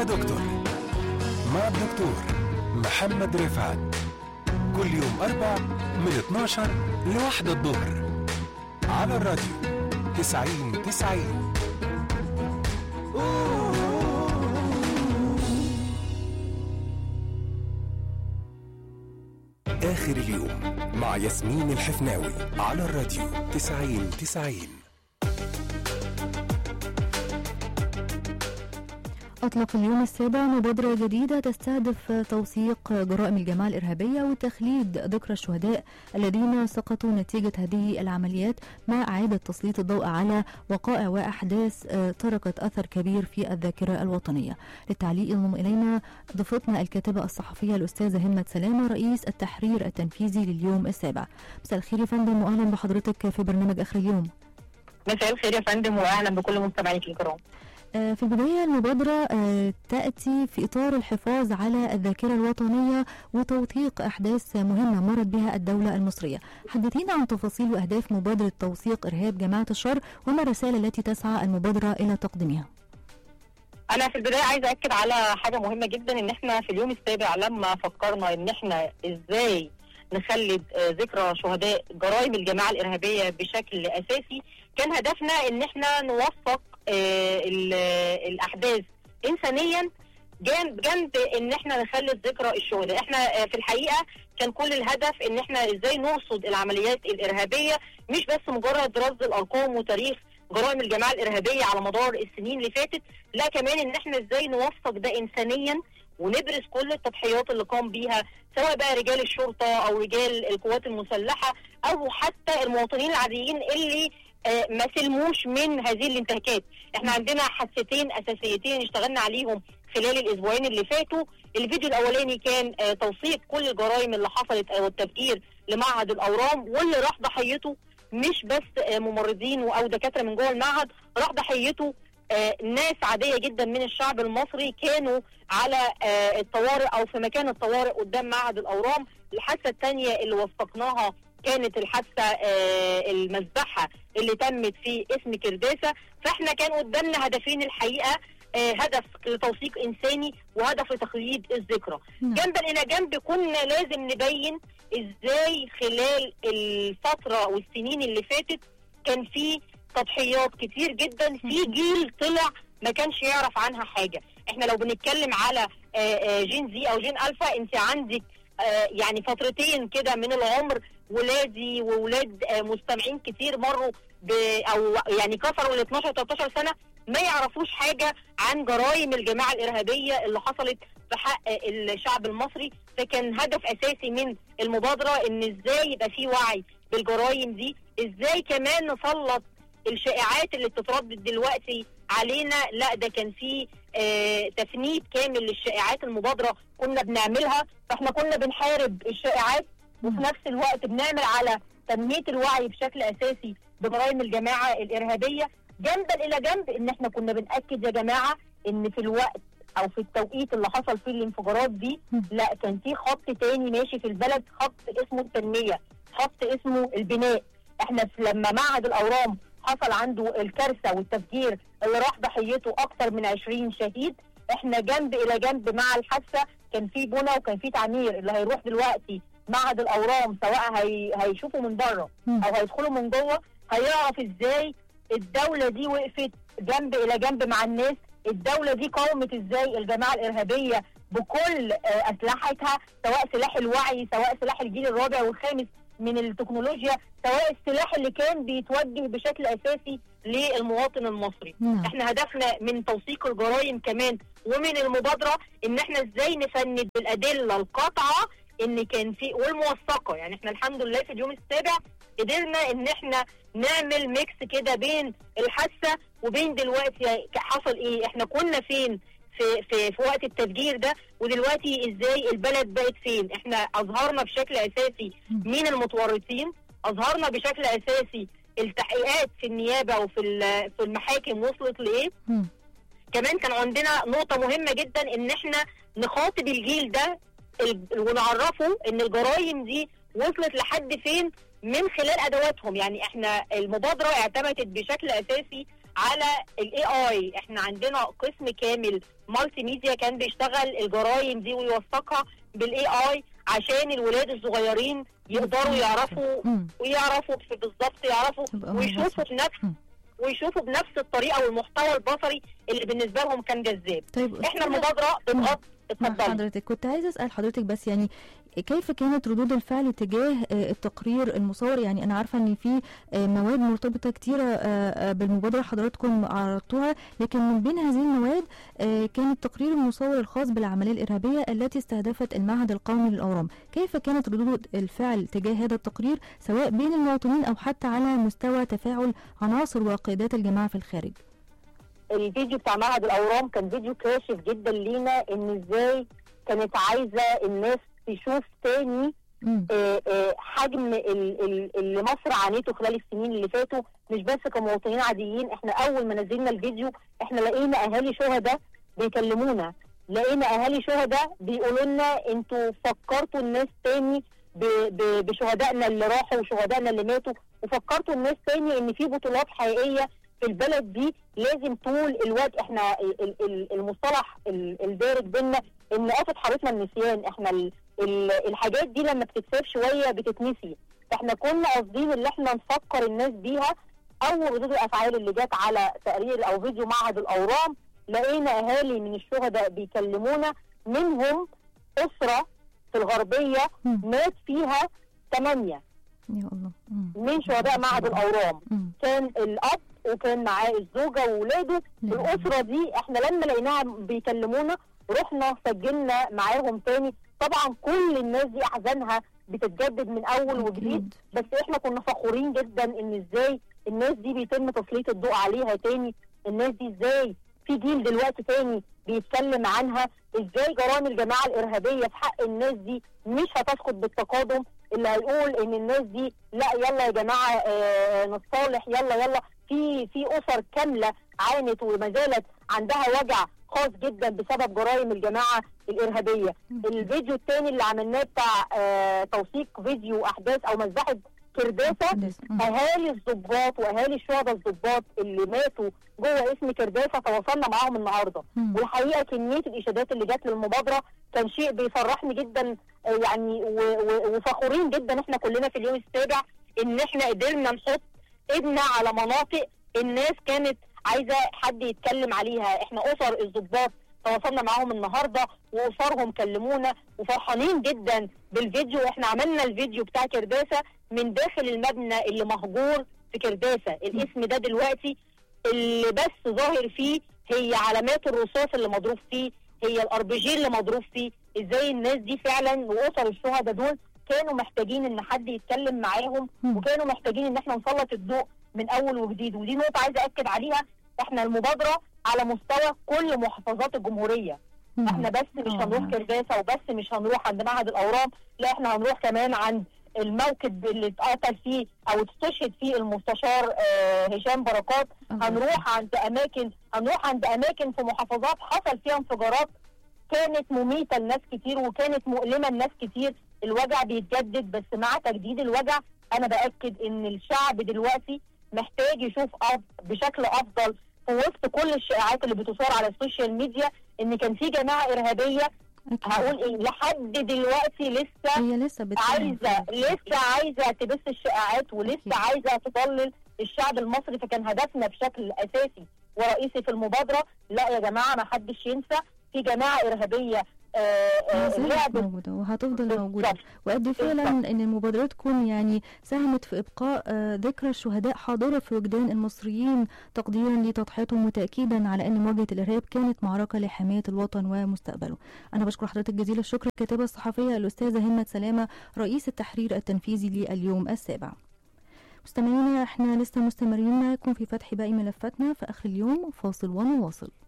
يا دكتور مع الدكتور محمد رفعت كل يوم أربع من 12 لواحدة الظهر على الراديو 90 90 آخر اليوم مع ياسمين الحفناوي على الراديو 90 90 أطلق اليوم السابع مبادرة جديدة تستهدف توثيق جرائم الجماعة الإرهابية وتخليد ذكرى الشهداء الذين سقطوا نتيجة هذه العمليات مع إعادة تسليط الضوء على وقائع وأحداث آه، تركت أثر كبير في الذاكرة الوطنية للتعليق ينضم إلينا ضيفتنا الكاتبة الصحفية الأستاذة همة سلامة رئيس التحرير التنفيذي لليوم السابع مساء الخير يا فندم وأهلا بحضرتك في برنامج آخر اليوم مساء الخير يا فندم واهلا بكل مستمعيك الكرام آه، في البداية المبادرة آه، تأتي في إطار الحفاظ على الذاكرة الوطنية وتوثيق أحداث مهمة مرت بها الدولة المصرية حدثينا عن تفاصيل وأهداف مبادرة توثيق إرهاب جماعة الشر وما الرسالة التي تسعى المبادرة إلى تقديمها انا في البدايه عايزه اكد على حاجه مهمه جدا ان احنا في اليوم السابع لما فكرنا ان احنا ازاي نخلد آه، ذكرى شهداء جرائم الجماعه الارهابيه بشكل اساسي كان هدفنا ان احنا نوثق آه، ال- آه، الاحداث انسانيا جنب جنب ان احنا نخلد ذكرى الشهداء احنا آه، في الحقيقه كان كل الهدف ان احنا ازاي نرصد العمليات الارهابيه مش بس مجرد رصد الارقام وتاريخ جرائم الجماعه الارهابيه على مدار السنين اللي فاتت لا كمان ان احنا ازاي نوثق ده انسانيا ونبرز كل التضحيات اللي قام بيها سواء بقى رجال الشرطه او رجال القوات المسلحه او حتى المواطنين العاديين اللي آه، ما سلموش من هذه الانتهاكات احنا عندنا حادثتين اساسيتين اشتغلنا عليهم خلال الاسبوعين اللي فاتوا الفيديو الاولاني كان آه، توثيق كل الجرائم اللي حصلت او التفجير لمعهد الاورام واللي راح ضحيته مش بس آه، ممرضين او دكاتره من جوه المعهد راح ضحيته آه، ناس عاديه جدا من الشعب المصري كانوا على آه، الطوارئ او في مكان الطوارئ قدام معهد الاورام الحادثه الثانيه اللي وثقناها كانت الحادثه آه، المذبحه اللي تمت في اسم كرداسه فاحنا كان قدامنا هدفين الحقيقه آه، هدف لتوثيق انساني وهدف لتخليد الذكرى نعم. جنبا الى جنب كنا لازم نبين ازاي خلال الفتره والسنين اللي فاتت كان في تضحيات كتير جدا في جيل طلع ما كانش يعرف عنها حاجه احنا لو بنتكلم على آه، آه، جين زي او جين الفا انت عندك آه، يعني فترتين كده من العمر ولادي وولاد آه، مستمعين كتير مروا ب او يعني كسروا ال 12 13 سنه ما يعرفوش حاجه عن جرائم الجماعه الارهابيه اللي حصلت في حق الشعب المصري فكان هدف اساسي من المبادره ان ازاي يبقى في وعي بالجرائم دي ازاي كمان نسلط الشائعات اللي بتتردد دلوقتي علينا لا ده كان في آه تفنيد كامل للشائعات المبادره كنا بنعملها فاحنا كنا بنحارب الشائعات وفي مم. نفس الوقت بنعمل على تنميه الوعي بشكل اساسي بجرائم الجماعه الارهابيه جنبا الى جنب ان احنا كنا بناكد يا جماعه ان في الوقت او في التوقيت اللي حصل فيه الانفجارات دي مم. لا كان في خط تاني ماشي في البلد خط اسمه التنميه خط اسمه البناء احنا في لما معهد الاورام حصل عنده الكارثه والتفجير اللي راح ضحيته اكثر من 20 شهيد احنا جنب الى جنب مع الحادثه كان في بنى وكان في تعمير اللي هيروح دلوقتي معهد الاورام سواء هي هيشوفوا من بره مم. او هيدخلوا من جوه هيعرف ازاي الدوله دي وقفت جنب الى جنب مع الناس الدوله دي قاومت ازاي الجماعه الارهابيه بكل آه، اسلحتها سواء سلاح الوعي سواء سلاح الجيل الرابع والخامس من التكنولوجيا سواء السلاح اللي كان بيتوجه بشكل اساسي للمواطن المصري نعم احنا هدفنا من توثيق الجرائم كمان ومن المبادره ان احنا ازاي نفند بالادله القاطعه ان كان في والموثقه يعني احنا الحمد لله في اليوم السابع قدرنا ان احنا نعمل ميكس كده بين الحادثه وبين دلوقتي حصل ايه احنا كنا فين في في في وقت التفجير ده ودلوقتي ازاي البلد بقت فين احنا اظهرنا بشكل اساسي مين المتورطين اظهرنا بشكل اساسي التحقيقات في النيابه وفي ال- في المحاكم وصلت لايه مم. كمان كان عندنا نقطة مهمة جدا ان احنا نخاطب الجيل ده ال- ونعرفه ان الجرائم دي وصلت لحد فين من خلال ادواتهم يعني احنا المبادرة اعتمدت بشكل اساسي على الاي اي احنا عندنا قسم كامل مالتي ميديا كان بيشتغل الجرايم دي ويوثقها بالاي اي عشان الولاد الصغيرين يقدروا يعرفوا مم. ويعرفوا في- بالظبط يعرفوا تبقى ويشوفوا مباشر. بنفس مم. ويشوفوا بنفس الطريقه والمحتوى البصري اللي بالنسبه لهم كان جذاب طيب احنا أستاذة- المبادره بتغطي مع اتفضلي حضرتك كنت عايزه اسال حضرتك بس يعني كيف كانت ردود الفعل تجاه آه، التقرير المصور يعني انا عارفه ان في آه، مواد مرتبطه كتيره آه، آه، بالمبادره حضراتكم عرضتوها لكن من بين هذه المواد آه، كان التقرير المصور الخاص بالعمليه الارهابيه التي استهدفت المعهد القومي للاورام كيف كانت ردود الفعل تجاه هذا التقرير سواء بين المواطنين او حتى على مستوى تفاعل عناصر وقيادات الجماعه في الخارج الفيديو بتاع معهد الاورام كان فيديو كاشف جدا لينا ان ازاي كانت عايزه الناس تشوف تاني مم. آه، آه، حجم ال- ال- اللي مصر عانيته خلال السنين اللي فاتوا مش بس كمواطنين عاديين احنا اول ما نزلنا الفيديو احنا لقينا اهالي شهداء بيكلمونا لقينا اهالي شهداء بيقولوا لنا انتوا فكرتوا الناس تاني ب- ب- بشهدائنا اللي راحوا وشهدائنا اللي ماتوا وفكرتوا الناس تاني ان في بطولات حقيقيه في البلد دي لازم طول الوقت احنا ال- ال- ال- المصطلح ال- الدارج بينا ان قافت حارتنا النسيان احنا ال- ال- الحاجات دي لما بتتساب شويه بتتنسي احنا كنا قاصدين اللي احنا نفكر الناس بيها اول ردود الافعال اللي جت على تقرير او فيديو معهد الاورام لقينا اهالي من الشهداء بيكلمونا منهم اسره في الغربيه مم. مات فيها ثمانيه يا الله مم. من شهداء معهد الاورام مم. كان الاب وكان معاه الزوجه واولاده لا. الاسره دي احنا لما لقيناها بيكلمونا رحنا سجلنا معاهم تاني طبعا كل الناس دي احزانها بتتجدد من اول وجديد أكيد. بس احنا كنا فخورين جدا ان ازاي الناس دي بيتم تسليط الضوء عليها تاني الناس دي ازاي في جيل دلوقتي تاني بيتكلم عنها ازاي جرائم الجماعه الارهابيه في حق الناس دي مش هتسقط بالتقادم اللي هيقول ان الناس دي لا يلا يا جماعه آه نتصالح يلا يلا في في اسر كامله عانت وما زالت عندها وجع خاص جدا بسبب جرائم الجماعه الارهابيه الفيديو الثاني اللي عملناه بتاع آه توثيق فيديو احداث او مذبحه كرداسه مم. اهالي الضباط واهالي الشهداء الضباط اللي ماتوا جوه اسم كرداسه تواصلنا معاهم النهارده مم. والحقيقه كميه الاشادات اللي جت للمبادره كان شيء بيفرحني جدا آه، يعني و- و- وفخورين جدا احنا كلنا في اليوم السابع ان احنا قدرنا نحط ايدنا على مناطق الناس كانت عايزه حد يتكلم عليها احنا اسر الضباط تواصلنا معاهم النهارده واسرهم كلمونا وفرحانين جدا بالفيديو احنا عملنا الفيديو بتاع كرداسه من داخل المبنى اللي مهجور في كرداسه الاسم ده دلوقتي اللي بس ظاهر فيه هي علامات الرصاص اللي مضروب فيه هي الار بي جي اللي مضروب فيه ازاي الناس دي فعلا واسر الشهداء دول كانوا محتاجين ان حد يتكلم معاهم مم. وكانوا محتاجين ان احنا نسلط الضوء من اول وجديد ودي نقطه عايزه اكد عليها احنا المبادره على مستوى كل محافظات الجمهوريه مم. احنا بس مش آه. هنروح كرداسه وبس مش هنروح عند معهد الاورام لا احنا هنروح كمان عند الموكب اللي اتقتل فيه او استشهد فيه المستشار آه، هشام بركات الله هنروح عند اماكن هنروح عند اماكن في محافظات حصل فيها انفجارات كانت مميته لناس كتير وكانت مؤلمه لناس كتير الوجع بيتجدد بس مع تجديد الوجع انا باكد ان الشعب دلوقتي محتاج يشوف أف- بشكل افضل في وسط كل الشائعات اللي بتثار على السوشيال ميديا ان كان في جماعه ارهابيه أكيد. هقول ايه لحد دلوقتي لسه هي لسه بتساهم عايزه في- لسه عايزه تبث الشائعات ولسه أكيد. عايزه تضلل الشعب المصري فكان هدفنا بشكل اساسي ورئيسي في المبادره لا يا جماعه ما حدش ينسى في جماعه ارهابيه آه، ما آه، زالت لعبت موجودة وهتفضل بالظبط. موجودة وقد فعلا بالظبط. ان مبادراتكم يعني ساهمت في ابقاء آه، ذكرى الشهداء حاضرة في وجدان المصريين تقديرا لتضحيتهم وتأكيدا على ان مواجهة الارهاب كانت معركة لحماية الوطن ومستقبله انا بشكر حضرتك جزيل الشكر الكاتبة الصحفية الاستاذة همة سلامة رئيس التحرير التنفيذي لليوم السابع مستمعينا احنا لسه مستمرين معكم في فتح باقي ملفاتنا في اخر اليوم فاصل ونواصل